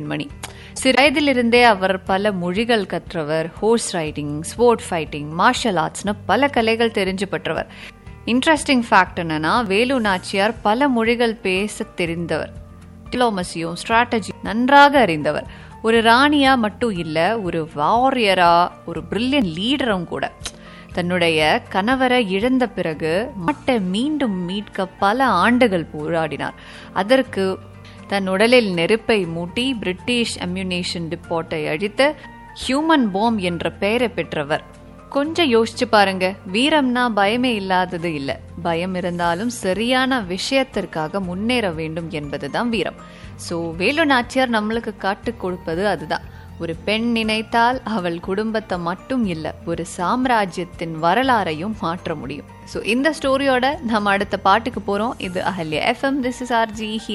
பெண்மணி சிறுவயதிலிருந்தே அவர் பல மொழிகள் கற்றவர் horse riding sport fighting martial ஆர்ட்ஸ்னு பல கலைகள் தெரிஞ்சு பெற்றவர் இன்ட்ரெஸ்டிங் ஃபேக்ட் என்னன்னா வேலு நாச்சியார் பல மொழிகள் பேச தெரிந்தவர் டிப்ளோமசியும் ஸ்ட்ராட்டஜி நன்றாக அறிந்தவர் ஒரு ராணியா மட்டும் இல்ல ஒரு வாரியரா ஒரு பிரில்லியன் லீடரும் கூட தன்னுடைய கணவரை இழந்த பிறகு மாட்டை மீண்டும் மீட்க பல ஆண்டுகள் போராடினார் அதற்கு தன் உடலில் நெருப்பை மூட்டி பிரிட்டிஷ் அம்யூனேஷன் டிப்போட்டை அழித்து ஹியூமன் பாம் என்ற பெயரை பெற்றவர் கொஞ்சம் யோசிச்சு பாருங்க வீரம்னா பயமே இல்லாதது இல்ல பயம் இருந்தாலும் சரியான விஷயத்திற்காக முன்னேற வேண்டும் என்பதுதான் வீரம் சோ வேலு நாச்சியார் நம்மளுக்கு காட்டுக் கொடுப்பது அதுதான் ஒரு பெண் நினைத்தால் அவள் குடும்பத்தை மட்டும் இல்ல ஒரு சாம்ராஜ்யத்தின் வரலாறையும் மாற்ற முடியும் சோ இந்த ஸ்டோரியோட நம்ம அடுத்த பாட்டுக்கு போறோம் இது Ahalya FM this is RJ